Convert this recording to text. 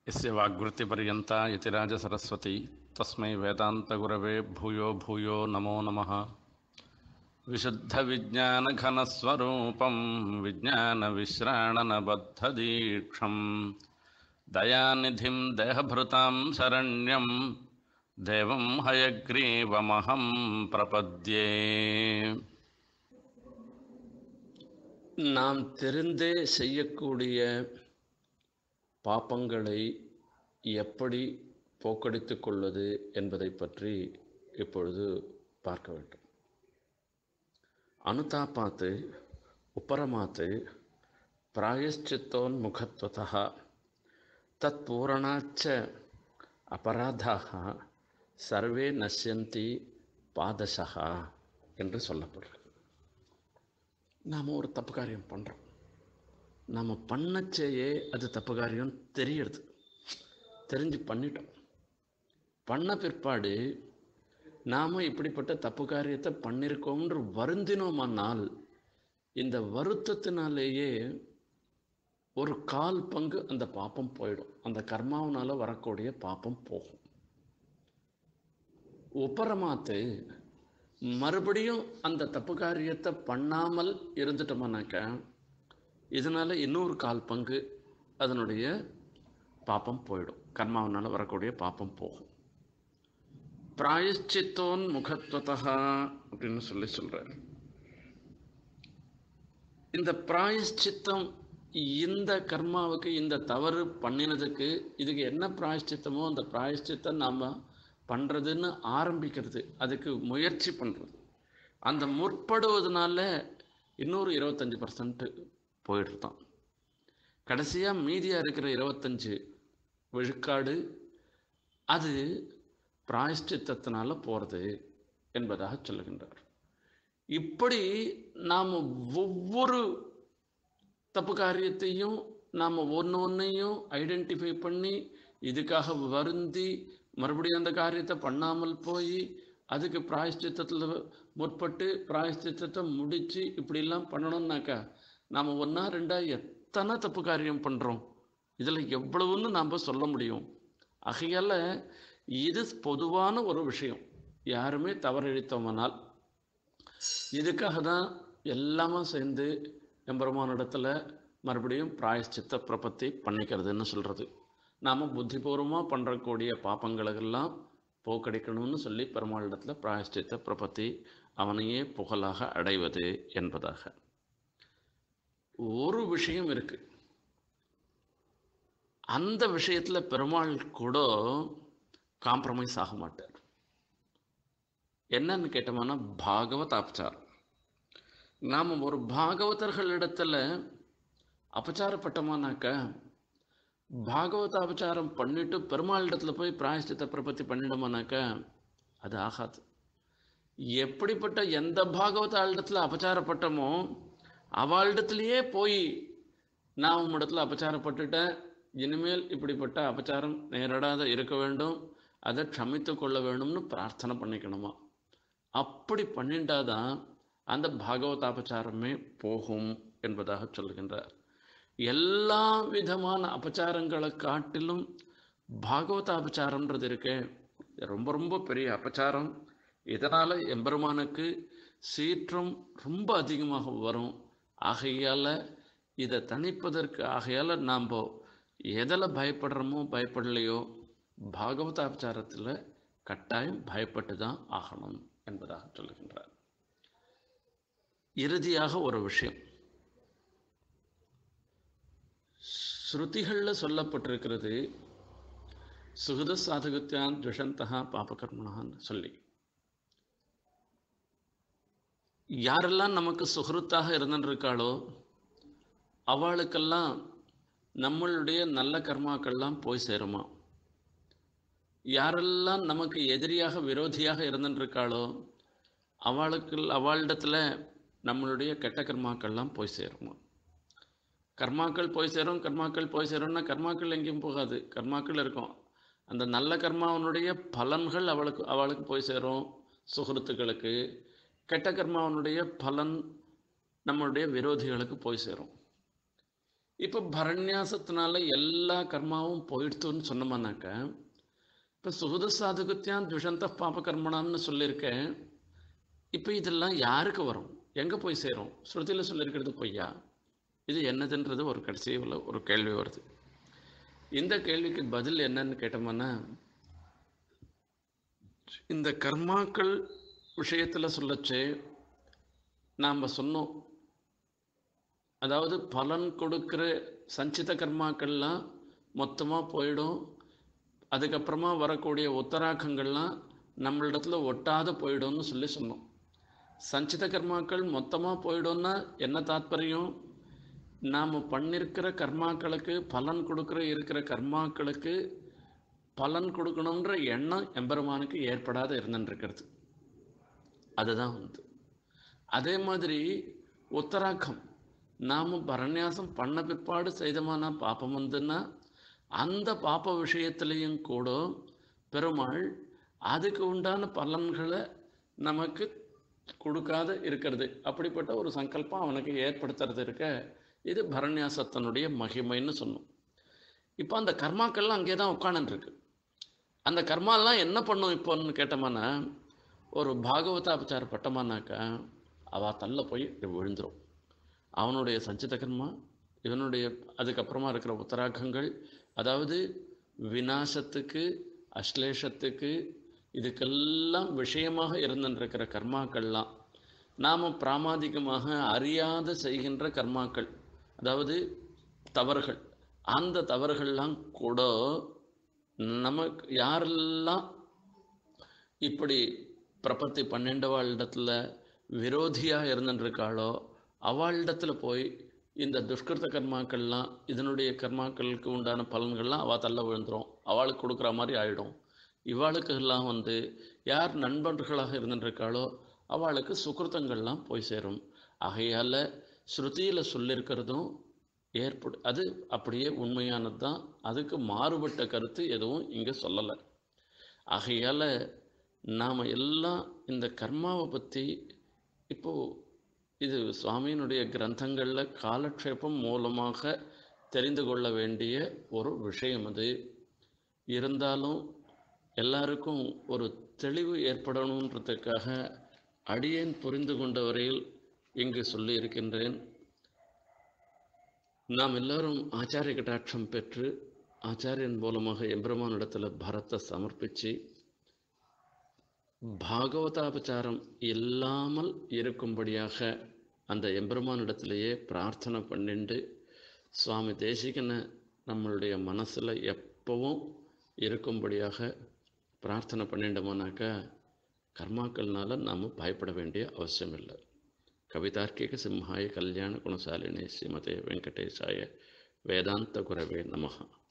यस्य वाग्वृत्तिपर्यन्ता यतिराजसरस्वती तस्मै वेदान्तगुरवे भूयो भूयो नमो नमः विशुद्धविज्ञानघनस्वरूपं विज्ञानविश्राणनबद्धदीक्षं दयानिधिं देहभृतां शरण्यं देवं हयग्रीवमहं प्रपद्ये நாம் தெரிந்தே செய்யக்கூடிய பாப்பங்களை எப்படி போக்கடித்துக் கொள்வது என்பதை பற்றி இப்பொழுது பார்க்க வேண்டும் அனுதாபாத்து உப்பரமாத்து பிராயಶ್ಚಿத்தோன்முகத்வதா தத் பூரணாச்ச அபராதாக சர்வே நஷ்யந்தி பாதசகா என்று சொல்லப்படுறது நாம் ஒரு தப்பு காரியம் பண்ணுறோம் நம்ம பண்ணச்சேயே அது தப்பு காரியம் தெரியறது தெரிஞ்சு பண்ணிட்டோம் பண்ண பிற்பாடு நாம் இப்படிப்பட்ட தப்பு காரியத்தை பண்ணியிருக்கோம்ன்று வருந்தினோமானால் இந்த வருத்தத்தினாலேயே ஒரு கால் பங்கு அந்த பாப்பம் போயிடும் அந்த கர்மாவனால் வரக்கூடிய பாப்பம் போகும் உப்பரமாத்து மறுபடியும் அந்த தப்பு காரியத்தை பண்ணாமல் இருந்துட்டோம்னாக்கா இதனால் இன்னொரு கால் பங்கு அதனுடைய பாப்பம் போயிடும் கர்மாவனால் வரக்கூடிய பாப்பம் போகும் பிராயச்சித்தோன் முகத்வதா அப்படின்னு சொல்லி சொல்கிறார் இந்த பிராயச்சித்தம் இந்த கர்மாவுக்கு இந்த தவறு பண்ணினதுக்கு இதுக்கு என்ன பிராயச்சித்தமோ அந்த பிராயச்சித்தம் நாம் பண்ணுறதுன்னு ஆரம்பிக்கிறது அதுக்கு முயற்சி பண்ணுறது அந்த முற்படுவதனால இன்னொரு இருபத்தஞ்சி பர்சன்ட்டு போயிடுதான் கடைசியாக மீதியாக இருக்கிற இருபத்தஞ்சி விழுக்காடு அது பிராயஷ்டித்தத்தினால போகிறது என்பதாக சொல்லுகின்றார் இப்படி நாம் ஒவ்வொரு தப்பு காரியத்தையும் நாம் ஒன்று ஒன்றையும் ஐடென்டிஃபை பண்ணி இதுக்காக வருந்தி மறுபடியும் அந்த காரியத்தை பண்ணாமல் போய் அதுக்கு பிராயஷ்டித்தத்தில் முற்பட்டு பிராயஷ்டித்தத்தை முடித்து இப்படிலாம் பண்ணணும்னாக்கா நாம் ஒன்றா ரெண்டா எத்தனை தப்பு காரியம் பண்ணுறோம் இதில் எவ்வளவுன்னு நாம் சொல்ல முடியும் ஆகையால் இது பொதுவான ஒரு விஷயம் யாருமே தவறழித்தோமானால் இதுக்காக தான் எல்லாமே சேர்ந்து எம்பெருமான இடத்துல மறுபடியும் பிராயஷ்சித்த பிரபத்தி பண்ணிக்கிறதுன்னு சொல்கிறது நாம் புத்திபூர்வமாக பண்ணுறக்கூடிய பாப்பங்களுக்கெல்லாம் போக்கடிக்கணும்னு சொல்லி பெருமாளிடத்தில் பிராயஷ்சித்த பிரபத்தி அவனையே புகழாக அடைவது என்பதாக ஒரு விஷயம் இருக்கு அந்த விஷயத்தில் பெருமாள் கூட காம்ப்ரமைஸ் ஆக மாட்டார் என்னன்னு கேட்டோம்னா பாகவத் அபச்சாரம் நாம் ஒரு பாகவதர்களிடத்தில் அபச்சாரப்பட்டோமானாக்கா பாகவத அபச்சாரம் பண்ணிட்டு பெருமாளிடத்துல போய் பிராயஷ்டித்த பிரபத்தி பண்ணிட்டோமானாக்கா அது ஆகாது எப்படிப்பட்ட எந்த பாகவத ஆளிடத்தில் அபச்சாரப்பட்டமோ அவளிடத்துலையே போய் நான் உம்மிடத்தில் அபச்சாரப்பட்டுட்டேன் இனிமேல் இப்படிப்பட்ட அபச்சாரம் நேரடாத இருக்க வேண்டும் அதை க்ஷமித்து கொள்ள வேண்டும்னு பிரார்த்தனை பண்ணிக்கணுமா அப்படி பண்ணிட்டாதான் அந்த பாகவத அபச்சாரமே போகும் என்பதாக சொல்லுகின்றார் எல்லா விதமான அபச்சாரங்களை காட்டிலும் பாகவத அபச்சாரம்ன்றது இருக்கே ரொம்ப ரொம்ப பெரிய அபச்சாரம் இதனால் எம்பெருமானுக்கு சீற்றம் ரொம்ப அதிகமாக வரும் ஆகையால் இதை தணிப்பதற்கு ஆகையால் நாம் எதில் பயப்படுறோமோ பயப்படலையோ பாகவத அபச்சாரத்தில் கட்டாயம் பயப்பட்டு தான் ஆகணும் என்பதாக சொல்லுகின்றார் இறுதியாக ஒரு விஷயம் ஸ்ருதிகளில் சொல்லப்பட்டிருக்கிறது சுகத சாதகத்தியான் துஷந்தகா பாபகர்மனான்னு சொல்லி யாரெல்லாம் நமக்கு சுகிருத்தாக இருந்துருக்காளோ அவளுக்கெல்லாம் நம்மளுடைய நல்ல கர்மாக்கள்லாம் போய் சேருமா யாரெல்லாம் நமக்கு எதிரியாக விரோதியாக இருந்துருக்காளோ அவளுக்கு அவளிடத்தில் நம்மளுடைய கெட்ட கர்மாக்கள்லாம் போய் சேருமா கர்மாக்கள் போய் சேரும் கர்மாக்கள் போய் சேரும்னா கர்மாக்கள் எங்கேயும் போகாது கர்மாக்கள் இருக்கும் அந்த நல்ல கர்மாவனுடைய பலன்கள் அவளுக்கு அவளுக்கு போய் சேரும் சுகிருத்துக்களுக்கு கெட்ட கர்மாவனுடைய பலன் நம்மளுடைய விரோதிகளுக்கு போய் சேரும் இப்போ பரண்யாசத்தினால எல்லா கர்மாவும் போயிடுத்துன்னு சொன்னோம்னாக்க இப்போ சுகத சாதுகத்தியான் துஷந்த பாப கர்மணான்னு சொல்லியிருக்கேன் இப்போ இதெல்லாம் யாருக்கு வரும் எங்கே போய் சேரும் ஸ்ருதியில் சொல்லியிருக்கிறது பொய்யா இது என்னதுன்றது ஒரு கடைசியில் ஒரு கேள்வி வருது இந்த கேள்விக்கு பதில் என்னன்னு கேட்டோம்னா இந்த கர்மாக்கள் விஷயத்தில் சொல்லச்சு நாம் சொன்னோம் அதாவது பலன் கொடுக்குற சஞ்சித கர்மாக்கள்லாம் மொத்தமாக போயிடும் அதுக்கப்புறமா வரக்கூடிய உத்தராக்கங்கள்லாம் நம்மளிடத்துல ஒட்டாத போயிடும்னு சொல்லி சொன்னோம் சஞ்சித கர்மாக்கள் மொத்தமாக போயிடும்னா என்ன தாத்பரியம் நாம் பண்ணியிருக்கிற கர்மாக்களுக்கு பலன் கொடுக்குற இருக்கிற கர்மாக்களுக்கு பலன் கொடுக்கணுன்ற எண்ணம் எம்பெருமானுக்கு ஏற்படாத இருந்துருக்கிறது அதுதான் வந்து அதே மாதிரி உத்தராக்கம் நாம் பரநியாசம் பண்ண பிற்பாடு செய்தமான பாப்பம் வந்துன்னா அந்த பாப்ப விஷயத்திலையும் கூட பெருமாள் அதுக்கு உண்டான பலன்களை நமக்கு கொடுக்காத இருக்கிறது அப்படிப்பட்ட ஒரு சங்கல்பம் அவனுக்கு ஏற்படுத்துறது இருக்க இது பரநியாசத்தினுடைய மகிமைன்னு சொன்னோம் இப்போ அந்த கர்மாக்கள்லாம் அங்கே தான் உட்காந்துருக்கு அந்த கர்மாலாம் என்ன பண்ணும் இப்போன்னு கேட்டோம்னா ஒரு பாகவதாபச்சார பட்டமானாக்கா அவள் தள்ள போய் விழுந்துடும் அவனுடைய சஞ்சித கர்மா இவனுடைய அதுக்கப்புறமா இருக்கிற உத்தராகங்கள் அதாவது விநாசத்துக்கு அஸ்லேஷத்துக்கு இதுக்கெல்லாம் விஷயமாக இருந்துருக்கிற கர்மாக்கள்லாம் நாம் பிராமாதிகமாக அறியாத செய்கின்ற கர்மாக்கள் அதாவது தவறுகள் அந்த தவறுகள்லாம் கூட நமக்கு யாரெல்லாம் இப்படி பிரபத்தி பன்னெண்டவாளிடத்தில் விரோதியாக இருந்துருக்காளோ அவளிடத்துல போய் இந்த துஷ்கிருத்த கர்மாக்கள்லாம் இதனுடைய கர்மாக்களுக்கு உண்டான பலன்கள்லாம் அவள் தள்ள விழுந்துடும் அவளுக்கு கொடுக்குற மாதிரி ஆகிடும் இவாளுக்கு எல்லாம் வந்து யார் நண்பர்களாக இருந்துருக்காளோ அவளுக்கு சுக்கிருத்தங்கள்லாம் போய் சேரும் ஆகையால் ஸ்ருதியில் சொல்லியிருக்கிறதும் ஏற்படு அது அப்படியே உண்மையானது தான் அதுக்கு மாறுபட்ட கருத்து எதுவும் இங்கே சொல்லலை ஆகையால் நாம் எல்லாம் இந்த கர்மாவை பற்றி இப்போது இது சுவாமியினுடைய கிரந்தங்களில் காலக்ஷேபம் மூலமாக தெரிந்து கொள்ள வேண்டிய ஒரு விஷயம் அது இருந்தாலும் எல்லாருக்கும் ஒரு தெளிவு ஏற்படணுன்றதுக்காக அடியேன் புரிந்து கொண்ட வரையில் இங்கு சொல்லி இருக்கின்றேன் நாம் எல்லாரும் ஆச்சாரிய கட்டாட்சம் பெற்று ஆச்சாரியன் மூலமாக எம்பெருமானிடத்தில் பரத்தை சமர்ப்பித்து பாகவதாபச்சாரம் இல்லாமல் இருக்கும்படியாக அந்த எம்பெருமானிடத்திலேயே பிரார்த்தனை பண்ணிண்டு சுவாமி தேசிகனை நம்மளுடைய மனசில் எப்பவும் இருக்கும்படியாக பிரார்த்தனை பண்ணிட்டோம்னாக்கா கர்மாக்கள்னால நாம் பயப்பட வேண்டிய அவசியம் இல்லை கவிதார்க்கிக சிம்ஹாய கல்யாண குணசாலினி ஸ்ரீமதே வெங்கடேசாய வேதாந்த குரவே நமஹா